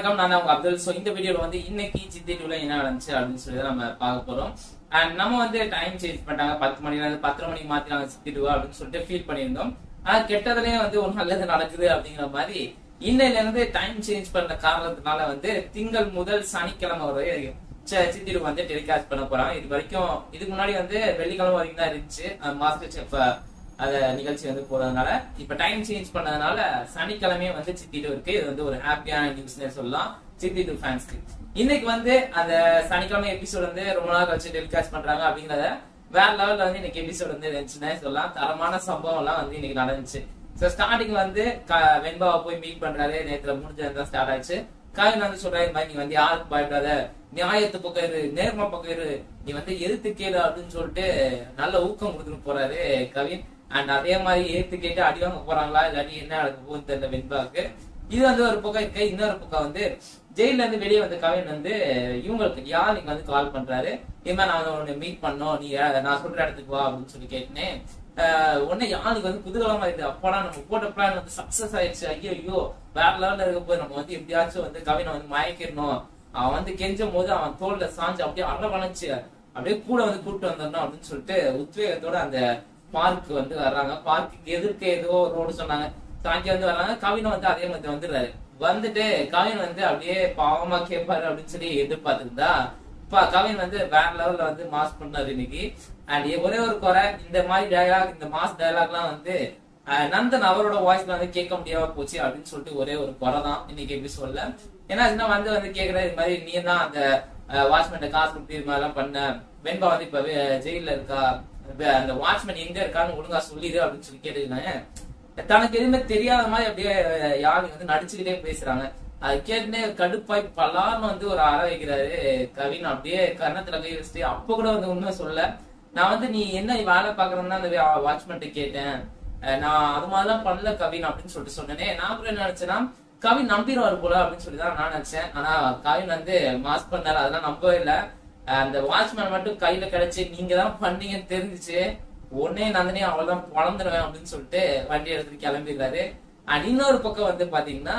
வணக்கம் நான் தான் உங்க அப்துல் ஸோ இந்த வீடியோல வந்து இன்னைக்கு சித்தி டூல என்ன நடந்துச்சு அப்படின்னு சொல்லி தான் நம்ம பார்க்க போறோம் அண்ட் நம்ம வந்து டைம் சேஞ்ச் பண்ணிட்டாங்க பத்து மணில இருந்து பத்தரை மணிக்கு மாத்தினாங்க சித்தி டூ அப்படின்னு சொல்லிட்டு ஃபீல் பண்ணியிருந்தோம் ஆனா கெட்டதுலயே வந்து ஒரு நல்லது நடக்குது அப்படிங்கிற மாதிரி இன்னையில இருந்து டைம் சேஞ்ச் பண்ண காரணத்தினால வந்து திங்கள் முதல் சனிக்கிழமை வரை ச- சித்தி டூ வந்து டெலிகாஸ்ட் பண்ண போறாங்க இது வரைக்கும் இதுக்கு முன்னாடி வந்து வெள்ளிக்கிழமை வரைக்கும் தான் இருந்துச்சு மாஸ்டர் செஃப் அத நிகழ்ச்சி வந்து போறதுனால இப்ப டைம் சேஞ்ச் பண்ணதுனால சனிக்கிழமையே வந்து சித்திட்டு இருக்கு இது வந்து ஒரு ஹாப்பியான நியூஸ்னே சொல்லலாம் சித்திட்டு ஃபேன்ஸ்க்கு இன்னைக்கு வந்து அந்த சனிக்கிழமை எபிசோட் வந்து ரொம்ப நாள் கழிச்சு டெலிகாஸ்ட் பண்றாங்க அப்படிங்கறத வேற லெவல்ல வந்து இன்னைக்கு எபிசோட் வந்து இருந்துச்சுன்னே சொல்லலாம் தரமான சம்பவம் எல்லாம் வந்து இன்னைக்கு நடந்துச்சு சோ ஸ்டார்டிங் வந்து க- வெண்பாவை போய் மீட் பண்றாரு நேத்துல முடிஞ்சது ஸ்டார்ட் ஆச்சு கவின் வந்து சொல்றாரு இந்த மாதிரி நீ வந்து யாருக்கு பயப்படாத நியாயத்து பக்கம் இரு நேர்ம பக்கம் இரு நீ வந்து எதிர்த்து கேளு அப்படின்னு சொல்லிட்டு நல்ல ஊக்கம் கொடுத்துட்டு போறாரு கவின் அண்ட் அதே மாதிரி ஏத்து கேட்டு அடி வாங்க போறாங்களா இல்லாட்டி என்ன நடக்க போகுது தெரியல வெண்பாவுக்கு இது வந்து ஒரு பக்கம் இருக்கு இன்னொரு பக்கம் வந்து ஜெயில இருந்து வெளியே வந்த கவின் வந்து இவங்களுக்கு யாருக்கு வந்து கால் பண்றாரு இது மாதிரி நான் வந்து உன்னை மீட் பண்ணோம் நீ அஹ், நான் சொல்ற இடத்துக்கு வா அப்படின்னு சொல்லி கேட்டேன் உடனே யாருக்கு வந்து குதூகலமா இருக்கு அப்படா நம்ம போட்ட பிளான் வந்து சக்சஸ் ஆயிடுச்சு ஐயோ ஐயோ வேற லெவல்ல இருக்க போது நம்ம வந்து எப்படியாச்சும் வந்து கவினை வந்து மயக்கிடணும் அவன் வந்து கெஞ்சும் போது அவன் தோல்ல சாஞ்சு அப்படியே அரவணைச்சு அப்படியே கூட வந்து கூப்பிட்டு வந்துடணும் அப்படின்னு சொல்லிட்டு உத்வேகத்தோட அந்த பார்க் வந்து வர்றாங்க பார்க்குக்கு எதிர்க்க ஏதோ ரோடு சொன்னாங்க தாங்கி வந்து வர்றாங்க கவின் வந்து அதே மாதிரி வந்துடுறாரு வந்துட்டு கவின் வந்து அப்படியே பாவமா கேட்பாரு அப்படின்னு சொல்லி எதிர்பார்த்திருந்தா இப்ப கவின் வந்து வேற லெவல்ல வந்து மாஸ் பண்ணாரு இன்னைக்கு அண்ட் ஒரே ஒரு குறை இந்த மாதிரி டயலாக் இந்த மாஸ் டயலாக்லாம் வந்து அஹ், நந்தன் அவரோட வாய்ஸ்ல வந்து கேட்க முடியாம போச்சு அப்படின்னு சொல்லிட்டு ஒரே ஒரு குறை தான் இன்னைக்கு எபிசோட்ல ஏன்னா சின்ன வந்து வந்து கேக்குற இது மாதிரி நீ தான் அந்த வாட்ச்மேன் காசு கொடுத்து இது மாதிரிலாம் பண்ண வெண்பா வந்து இப்ப வே- ஜெயில்ல இருக்கா வே- அந்த வாட்ச்மேன் எங்க இருக்கான்னு ஒழுங்கா சொல்லிடு அப்படின்னு சொல்லி கேட்டுருக்காங்க தனக்கு எதுவுமே தெரியாத மாதிரி அப்படியே யாரு வந்து நடிச்சுக்கிட்டே பேசுறாங்க அது கேட்டுனே கடுப்பாய் பலான்னு வந்து ஒரு அற வைக்கிறாரு கவின் அப்படியே கன்னத்துல கை வச்சுட்டு அப்ப கூட வந்து உண்மை சொல்ல நான் வந்து நீ என்ன வேலை பாக்குறேன்னு அந்த வாட்ச்மேன் கேட்டேன் அஹ் நான் அது மாதிரிலாம் பண்ணல கவின் அப்படின்னு சொல்லிட்டு சொன்னேனே நான் கூட என்ன நினைச்சேன்னா கவின் நம்பிடுவார் போல அப்படின்னு சொல்லி தான் நான் நினைச்சேன் ஆனா கவின் வந்து மாஸ் பண்ணாரு அதெல்லாம் நம்பவே இல்லை அந்த வாட்ச்மேன் மட்டும் கையில கிடைச்சு நீங்க தான் பண்ணீங்கன்னு தெரிஞ்சுச்சு உடனே நந்தினி அவள்தான் பொழந்துருவேன் அப்படின்னு சொல்லிட்டு வண்டி எடுத்துட்டு கிளம்பிடுறாரு அண்ட் இன்னொரு பக்கம் வந்து பாத்தீங்கன்னா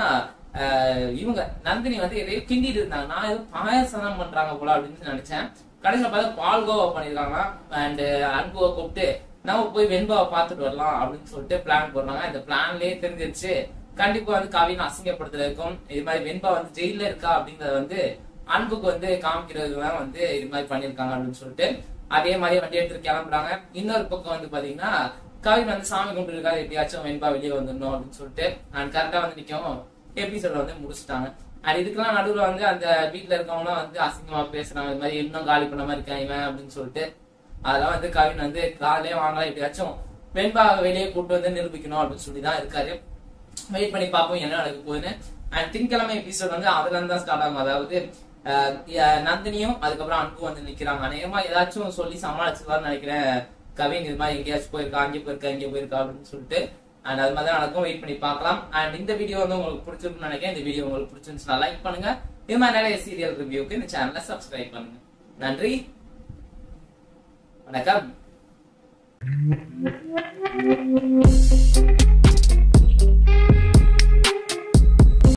ஆஹ் இவங்க நந்தினி வந்து எதையோ கிண்டிட்டு இருந்தாங்க நான் ஏதோ பாயசம் தான் பண்றாங்க போல அப்படின்னு நினைச்சேன் கடைசியில பார்த்தா பால்கோவா பண்ணிருக்காங்க அண்ட் அன்புவை கூப்பிட்டு நம்ம போய் வெண்பாவை பார்த்துட்டு வரலாம் அப்படின்னு சொல்லிட்டு பிளான் போடுறாங்க இந்த பிளான்லயே தெரிஞ்சிருச்சு கண்டிப்பா வந்து கவின் அசிங்கப்படுத்துறதுக்கும் இது மாதிரி வெண்பா வந்து ஜெயில இருக்கா அப்படிங்கறத வந்து அன்புக்கு வந்து காமிக்கிறதுக்கு தான் வந்து இது மாதிரி பண்ணிருக்காங்க அப்படின்னு சொல்லிட்டு அதே மாதிரி வண்டி எடுத்துட்டு கிளம்புறாங்க இன்னொரு பக்கம் வந்து பாத்தீங்கன்னா கவின் வந்து சாமி கும்பிட்டு இருக்காரு எப்படியாச்சும் வெண்பா வெளியே வந்துடணும் அப்படின்னு சொல்லிட்டு அண்ட் கரெக்டா வந்து நிக்கும் எபிசோட வந்து முடிச்சுட்டாங்க அண்ட் இதுக்கெல்லாம் நடுவுல வந்து அந்த வீட்டுல இருக்கவங்களாம் வந்து அசிங்கமா பேசுறாங்க இது மாதிரி இன்னும் காலி பண்ண மாதிரி இருக்கான் இவன் அப்படின்னு சொல்லிட்டு அதெல்லாம் வந்து கவின் வந்து காலையே வாங்கலாம் எப்படியாச்சும் வெண்பா வெளியே கூட்டு வந்து நிரூபிக்கணும் அப்படின்னு சொல்லி தான் இருக்காரு வெயிட் பண்ணி பார்ப்போம் என்ன நடக்க போகுதுன்னு அண்ட் திங்கக்கிழமை எபிசோட் வந்து அதுல இருந்து தான் ஸ்டார்ட் ஆகும் அதாவது அஹ், அஹ், நந்தினியும் அதுக்கப்புறம் அன்பு வந்து நிக்கிறாங்க அநேகமா ஏதாச்சும் சொல்லி சமாளிச்சுக்கலாம்னு நினைக்கிறேன் கவின் இது மாதிரி எங்கேயாச்சும் போயிருக்கா அங்கே போயிருக்கா இங்கே போயிருக்கா அப்படின்னு சொல்லிட்டு அண்ட் அது மாதிரி தான் நடக்கும் வெயிட் பண்ணி பார்க்கலாம் அண்ட் இந்த வீடியோ வந்து உங்களுக்கு பிடிச்சிருக்குன்னு நினைக்கிறேன் இந்த வீடியோ உங்களுக்கு பிடிச்சிருந்துச்சுன்னா லைக் பண்ணுங்க இது மாதிரி நிறைய சீரியல் ரிவ்யூக்கு இந்த சேனலை சப்ஸ்கிரைப் பண்ணுங்க நன்றி வணக்கம்